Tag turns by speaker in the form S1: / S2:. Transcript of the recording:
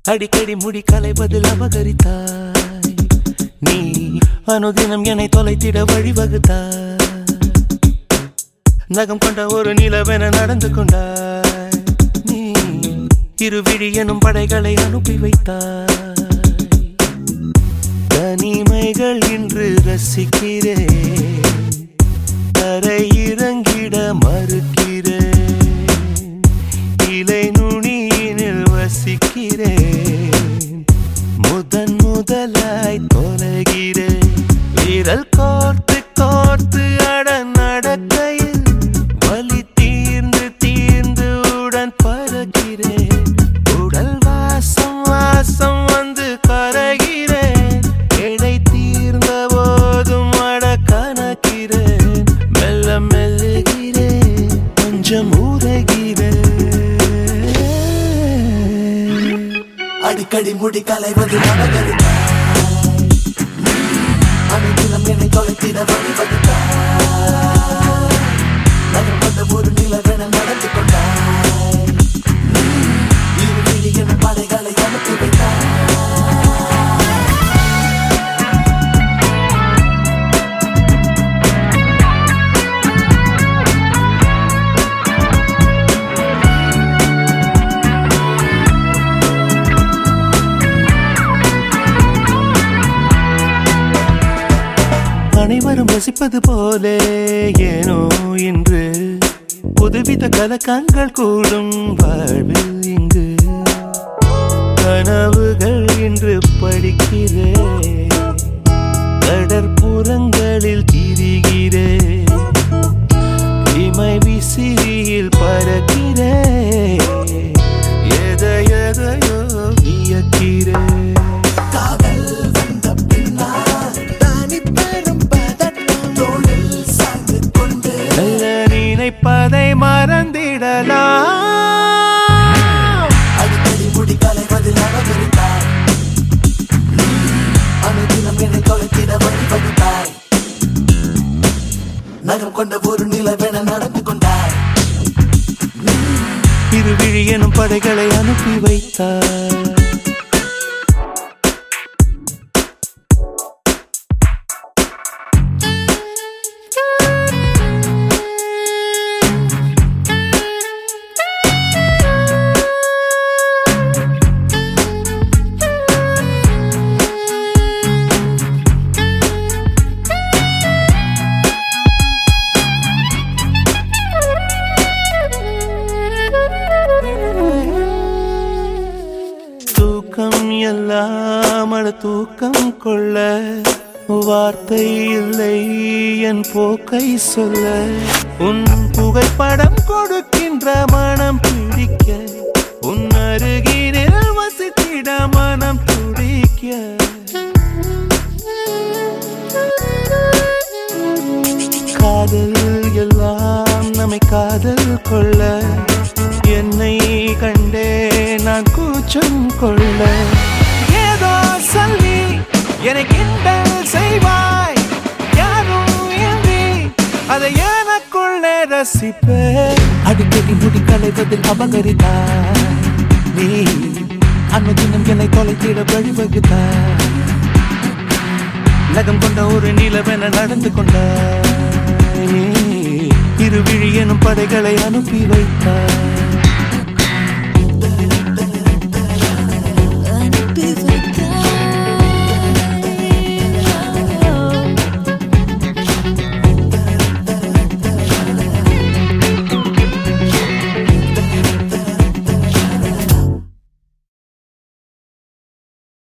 S1: அடிக்கடி முடி கலைவதில் அபகரித்தாய் நீ அனுதினம் என்னை தொலைத்திட வழிவகுத்தாய் நகம் கொண்ட ஒரு நிலவென நடந்து கொண்டாய் நீ இருவிழி எனும் படைகளை அனுப்பி வைத்தாய் தனிமைகள் இன்று ரசிக்கிறேன் தரை இறங்கிட மறுக்கிறேன் இலை நுனியினில் வசிக்கிறேன் முதன் முதலாய் தொலைகிறேன் விரல் கோர்த்து கோர்த்து அட நடக்கையில் வலி தீர்ந்து தீர்ந்து உடன் பறக்கிறேன் உடல் வாசம் வாசம் வந்து கரைகிறேன் எடை தீர்ந்த போதும் அட கணக்கிறேன் மெல்ல மெல்லுகிறேன் கொஞ்சம் ஊறகிறேன்
S2: அடிக்கடி முடி கலைவது நடகருத்தாய் அனைத்திலும் என்னை தொலைத்திட வழிவகுத்தாய் நகர் கொண்ட ஒரு நிலவென நடந்து கொண்டாய் நீ இரு விழி என படைகளை அனுப்பி வைத்தாய்
S1: அனைவரும் ரசிப்பது போலே ஏனோ இன்று புதுவித கலக்கங்கள் கூடும் வாழ்வில் இங்கு கனவுகள் இன்று படிக்கிறேன் கடற்புறங்களில் திரிகிறேன் இமை விசிறியில் பறக்கிறேன் எதை எதையோ வியக்கிறேன்
S2: காதல் வந்த பின்னால் தானி பெரும் பதட்டம் தோளில் சாய்ந்து கொண்டு
S1: நல்ல நினைப்பதை மறந்திடலாம்
S2: அடிக்கடி முடி கலைவதில் அவதரித்தாய் நீ அனைத்திலும் என்னை தொலைத்திட வழிவகுத்தாய் நகம் கொண்ட ஒரு நிலவென நடந்து கொண்டாய்
S1: இருவிழி எனும் படைகளை அனுப்பி வைத்தார் தூக்கம் எல்லாம் அட தூக்கம் கொள்ள வார்த்தை இல்லை என் போக்கை சொல்ல உன் புகைப்படம் கொடுக்கின்ற மனம் பிடிக்க உன் அருகினில் வசித்திட மனம் துடிக்க காதல் எல்லாம் நம்மை காதல் கொள்ள என்னை கண்டே நான் கூச்சம் கொள்ள ஏதோ சொல்லி என்னை கிண்டல் செய்வாய் யாரும் இன்றி அதை எனக்குள்ளே ரசிப்பே அடிக்கடி முடி கலைவதில் அபகரித்தாய் நீ அன்னுதினம் என்னை தொலைத்திட வழிவகுத்தாய் நகம் கொண்ட ஒரு நிலவென நடந்து கொண்டாய் இருவிழி எனும் படைகளை அனுப்பி வைத்தாய்